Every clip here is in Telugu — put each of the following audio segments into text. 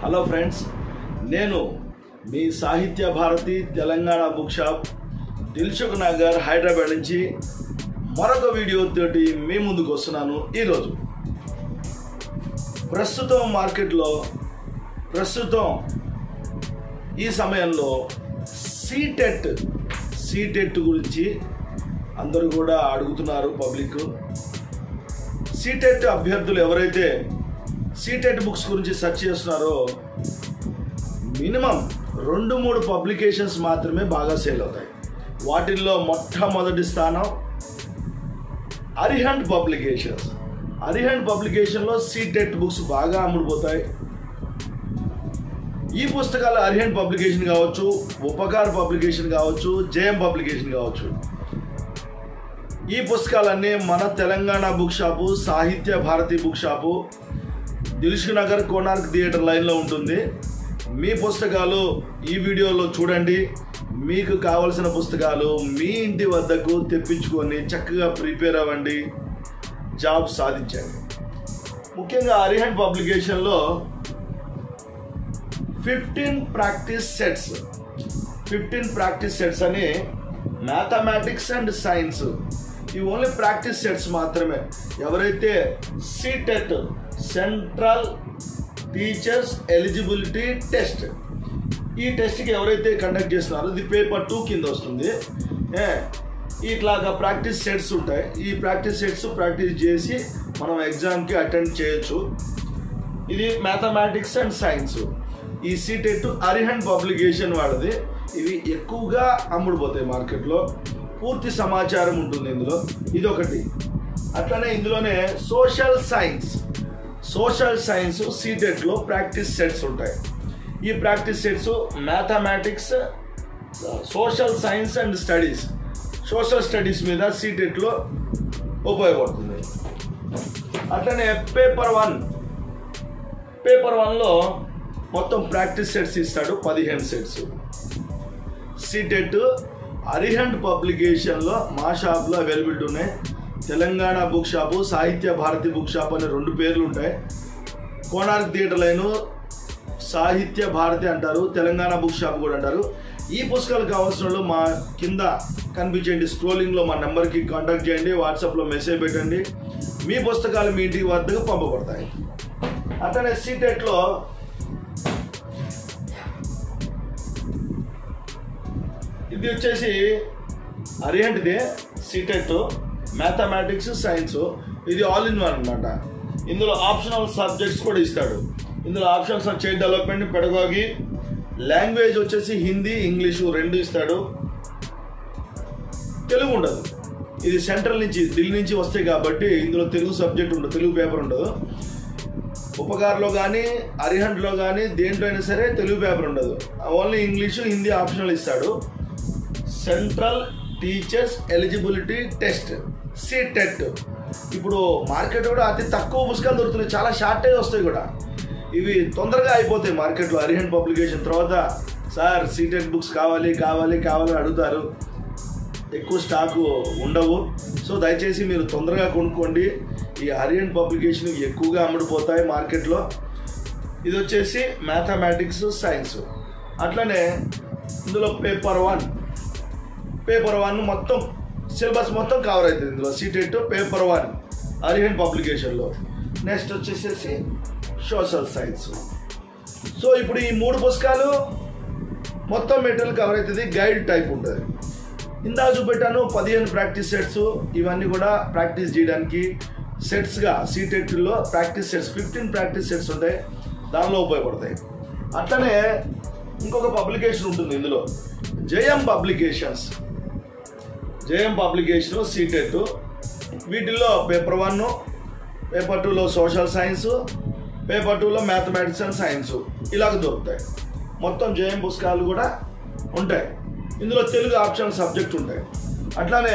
హలో ఫ్రెండ్స్ నేను మీ Sahitya Bharathi Telangana book shop Dilsukhnagar Hyderabad నుంచి మరొక వీడియో తోటి మీ ముందుకు వస్తున్నాను ఈరోజు ప్రస్తుతం మార్కెట్లో ప్రస్తుతం ఈ సమయంలో సీటెట్ సీటెట్ గురించి అందరూ కూడా అడుగుతున్నారు పబ్లిక్ సీటెట్ అభ్యర్థులు ఎవరైతే సీటెట్ బుక్స్ గురించి సెర్చ్ చేస్తున్నారో మినిమం రెండు మూడు పబ్లికేషన్స్ మాత్రమే బాగా సేల్ అవుతాయి వాటిల్లో మొట్టమొదటి స్థానం అరిహంట్ పబ్లికేషన్స్ అరిహంట్ పబ్లికేషన్లో సీటెట్ బుక్స్ బాగా అమ్ముడుపోతాయి ఈ పుస్తకాలు అరిహంట్ పబ్లికేషన్ కావచ్చు ఉపకార్ పబ్లికేషన్ కావచ్చు జేఎం పబ్లికేషన్ కావచ్చు ఈ పుస్తకాలన్నీ మన Telangana book shop Sahitya Bharathi book shop Dilsukhnagar Konark theatre లైన్లో ఉంటుంది మీ పుస్తకాలు ఈ వీడియోలో చూడండి మీకు కావలసిన పుస్తకాలు మీ ఇంటి వద్దకు తెప్పించుకొని చక్కగా ప్రిపేర్ అవ్వండి జాబ్ సాధించండి ముఖ్యంగా అరిహంట్ పబ్లికేషన్లో fifteen practice sets fifteen practice sets అని మ్యాథమెటిక్స్ అండ్ సైన్స్ ఈ ఓన్లీ ప్రాక్టీస్ సెట్స్ మాత్రమే ఎవరైతే CTET central teachers eligibility test ఈ టెస్ట్కి ఎవరైతే కండక్ట్ చేస్తున్నారో ఇది పేపర్ టూ కింద వస్తుంది ఏ, ఇట్లాగా ప్రాక్టీస్ సెట్స్ ఉంటాయి ఈ ప్రాక్టీస్ సెట్స్ ప్రాక్టీస్ చేసి మనం ఎగ్జామ్కి అటెండ్ చేయొచ్చు ఇది మ్యాథమెటిక్స్ అండ్ సైన్స్ ఈ సీటెట్ అరిహండ్ పబ్లికేషన్ వాళ్ళది ఇవి ఎక్కువగా అమ్ముడుపోతాయి మార్కెట్లో పూర్తి సమాచారం ఉంటుంది ఇందులో ఇది ఒకటి అట్లనే ఇందులోనే సోషల్ సైన్స్ సోషల్ సైన్స్ సీటెట్లో ప్రాక్టీస్ సెట్స్ ఉంటాయి ఈ practice sets mathematics social science and studies social studies మీద సీటెట్లో ఉపయోగపడుతుంది అట్లనే పేపర్ వన్ పేపర్ వన్లో మొత్తం ప్రాక్టీస్ సెట్స్ ఇస్తాడు పదిహేను సెట్స్ సీటెట్ అరిహంట్ పబ్లికేషన్లో మా షాప్లో అవైలబిలిటీ ఉన్నాయి Telangana book shop Sahitya Bharathi book shop అనే రెండు పేర్లు ఉంటాయి కోనార్క్ థియేటర్ లైను సాహిత్య భారతి అంటారు తెలంగాణ బుక్ షాప్ కూడా అంటారు ఈ పుస్తకాలు కావాల్సిన వాళ్ళు మా కింద కనిపించండి స్క్రోలింగ్లో మా నెంబర్కి కాంటాక్ట్ చేయండి వాట్సాప్లో మెసేజ్ పెట్టండి మీ పుస్తకాలు మీ ఇంటికి వద్దకు పంపబడతాయి అట్లనే సీటెట్లో ఇది వచ్చేసి అరియంట్దే సీటెట్ మ్యాథమెటిక్స్ సైన్స్ ఇది ఆల్ ఇన్ వన్ అనమాట ఇందులో ఆప్షనల్ సబ్జెక్ట్స్ కూడా ఇస్తాడు ఇందులో options child development pedagogy language వచ్చేసి హిందీ ఇంగ్లీషు రెండు ఇస్తాడు తెలుగు ఉండదు ఇది సెంట్రల్ నుంచి ఢిల్లీ నుంచి వస్తాయి కాబట్టి ఇందులో తెలుగు సబ్జెక్ట్ ఉండదు తెలుగు పేపర్ ఉండదు ఉపకార్లో కానీ అరిహంట్లో కానీ దేంట్లో అయినా సరే తెలుగు పేపర్ ఉండదు ఓన్లీ ఇంగ్లీషు హిందీ ఆప్షనల్ ఇస్తాడు central teachers eligibility test TET ఇప్పుడు మార్కెట్ కూడా అతి తక్కువ పుస్తకాలు దొరుకుతున్నాయి చాలా షార్టేజ్ వస్తాయి కూడా ఇవి తొందరగా అయిపోతాయి మార్కెట్లో అరిహంట్ పబ్లికేషన్ తర్వాత సార్ సీటెట్ బుక్స్ కావాలి కావాలి కావాలి అని అడుగుతారు ఎక్కువ స్టాకు ఉండవు సో దయచేసి మీరు తొందరగా కొనుక్కోండి ఈ అరియన్ పబ్లికేషన్ ఎక్కువగా అమ్ముడుపోతాయి మార్కెట్లో ఇది వచ్చేసి మ్యాథమెటిక్స్ సైన్స్ అట్లనే ఇందులో పేపర్ వన్ పేపర్ వన్ మొత్తం సిలబస్ మొత్తం కవర్ అవుతుంది ఇందులో సీటెట్ పేపర్ వన్ అరిహన్ పబ్లికేషన్లో నెక్స్ట్ వచ్చేసేసి సోషల్ సైన్స్ సో ఇప్పుడు ఈ మూడు పుస్తకాలు మొత్తం మెటీరియల్ కవర్ అవుతుంది గైడ్ టైప్ ఉంటుంది ఇందా చూపెట్టాను పదిహేను ప్రాక్టీస్ సెట్స్ ఇవన్నీ కూడా ప్రాక్టీస్ చేయడానికి సెట్స్గా సీటెట్లో practice sets fifteen practice sets ఉంటాయి దానిలో ఉపయోగపడతాయి అట్లనే ఇంకొక పబ్లికేషన్ ఉంటుంది ఇందులో Jayam publications J M publication CTET వీటిల్లో పేపర్ వన్ పేపర్ టూలో సోషల్ సైన్స్ పేపర్ టూలో మ్యాథమెటిక్స్ అండ్ సైన్స్ ఇలాగ దొరుకుతాయి మొత్తం జేఎం పుస్తకాలు కూడా ఉంటాయి ఇందులో తెలుగు ఆప్షన్ సబ్జెక్ట్ ఉంటాయి అట్లానే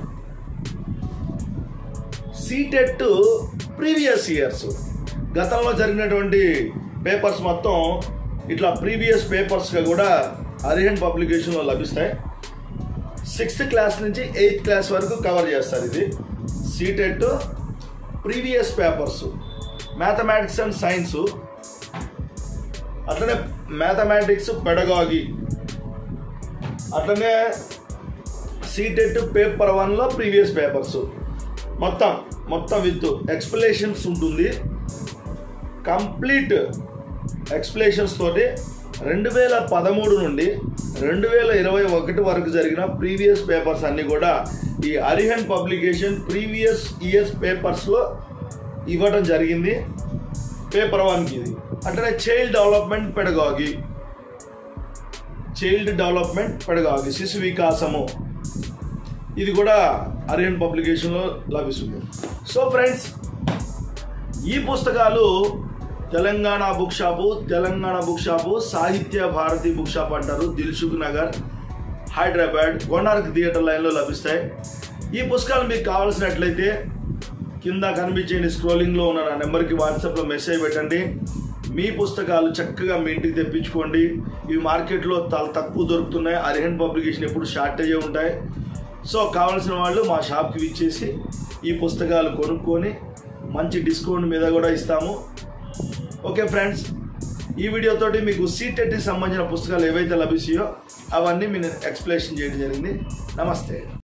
సీటెట్ ప్రీవియస్ ఇయర్స్ గతంలో జరిగినటువంటి పేపర్స్ మొత్తం ఇట్లా ప్రీవియస్ పేపర్స్గా కూడా అరిహన్ పబ్లికేషన్లో లభిస్తాయి సిక్స్త్ క్లాస్ నుంచి ఎయిత్ క్లాస్ వరకు కవర్ చేస్తారు ఇది CTET previous papers mathematics and science అట్లనే మ్యాథమెటిక్స్ పెడగాగి అట్లనే సీటెట్ పేపర్ వన్లో ప్రీవియస్ పేపర్స్ మొత్తం మొత్తం విత్ ఎక్స్ప్లెనేషన్స్ ఉంటుంది కంప్లీట్ ఎక్స్ప్లెనేషన్స్ తోటి రెండు వేల పదమూడు నుండి రెండు వేల ఇరవై ఒకటి వరకు జరిగిన ప్రీవియస్ పేపర్స్ అన్నీ కూడా ఈ అరిహన్ పబ్లికేషన్ ప్రీవియస్ ఇయర్స్ పేపర్స్లో ఇవ్వడం జరిగింది పేపర్ వన్కి ఇది అంటే child development pedagogy child development pedagogy శిశు వికాసము ఇది కూడా అరియన్ పబ్లికేషన్లో లభిస్తుంది సో ఫ్రెండ్స్ ఈ పుస్తకాలు Telangana book shop Telangana book shop Sahitya Bharathi book shop అంటారు దిల్సుఖ్ నగర్ హైదరాబాద్ కోనార్క్ థియేటర్ లైన్లో లభిస్తాయి ఈ పుస్తకాలు మీకు కావాల్సినట్లయితే కింద కనిపించే స్క్రోలింగ్లో ఉన్న నా నెంబర్కి వాట్సాప్లో మెసేజ్ పెట్టండి మీ పుస్తకాలు చక్కగా మీ ఇంటికి తెప్పించుకోండి ఇవి మార్కెట్లో చాలా తక్కువ దొరుకుతున్నాయి అరిహన్ పబ్లికేషన్ ఎప్పుడు షార్టేజ్ ఉంటాయి సో కావాల్సిన వాళ్ళు మా షాప్కి విచ్చేసి ఈ పుస్తకాలు కొనుక్కొని మంచి డిస్కౌంట్ మీద కూడా ఇస్తాము ఓకే ఫ్రెండ్స్ ఈ వీడియోతోటి మీకు సీటెట్కి సంబంధించిన పుస్తకాలు ఏవైతే లభిస్తాయో అవన్నీ నేను ఎక్స్ప్లెనేషన్ చేయడం జరిగింది నమస్తే